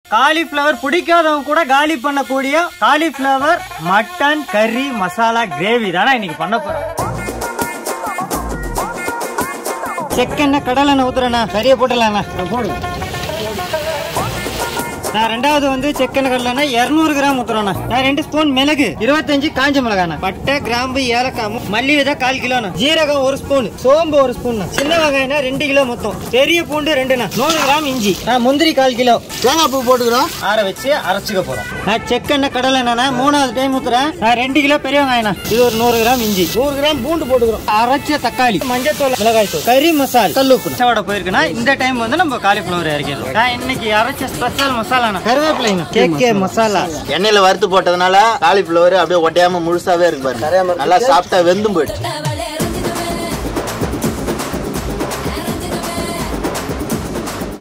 cauliflower பிடிக்காதவங்க கூட காலி பண்ணக்கூடிய காலிஃப்ளவர் மட்டன் கறி மசாலா கிரேவி தானே இன்னைக்கு பண்ண போறோம் செக்கெண்ணெய் கடலை எண்ணெய் ஊத்துறேண்ணா சரியா போட்டுடலாண்ணா போடு நான் ரெண்டாவது வந்து செக்கெண்ணெய் கடலைண்ணா இருநூறு கிராம் ஊத்துறேண்ணா நான் ரெண்டு ஸ்பூன் மிளகு இருபத்தஞ்சு காஞ்ச மிளகாண்ணா பட்டை கிராம்பு ஏலக்காய் மல்லி விதை கால் கிலோண்ணா ஜீரகம் ஒரு ஸ்பூன் சோம்பு ஒரு ஸ்பூன் சின்ன வெங்காயம்னா ரெண்டு கிலோ மொத்தம் பெரிய பூண்டு ரெண்டுண்ணா நூறு கிராம் இஞ்சி நான் முந்திரி கால் கிலோ தேங்காய் பூ போட்டுக்கிறோம் ஆற வச்சு அரைச்சிக்க போறோம் நான் செக்கெண்ணெய் கடலை எண்ணெய்ண்ணா மூணாவது டைம் ஊத்துறேன் நான் ரெண்டு கிலோ பெரிய வெங்காயம்ண்ணா இது ஒரு நூறு கிராம் இஞ்சி நூறு கிராம் பூண்டு போட்டுக்கிறோம் அரைச்ச தக்காளி மஞ்சத்தூள் மிளகாய் தூள் கறி மசால் கல்லுப்பு சாவோட போயிருக்குன்னா இந்த டைம் வந்து நம்ம காலிஃபிளவர் இறக்கிடலாம் நான் இன்னைக்கு அரைச்ச ஸ்பெஷல் மசாலா கருவேப்பிலைங்க கேக்கே மசாலா எண்ணெயில வறுத்து போட்டதுனால காலிஃபிளவர் அப்படியே ஒட்டையாம முழுசாவே இருக்கு பாருங்க நல்லா சாப்பிட்டா வெந்தும் போயிடுச்சு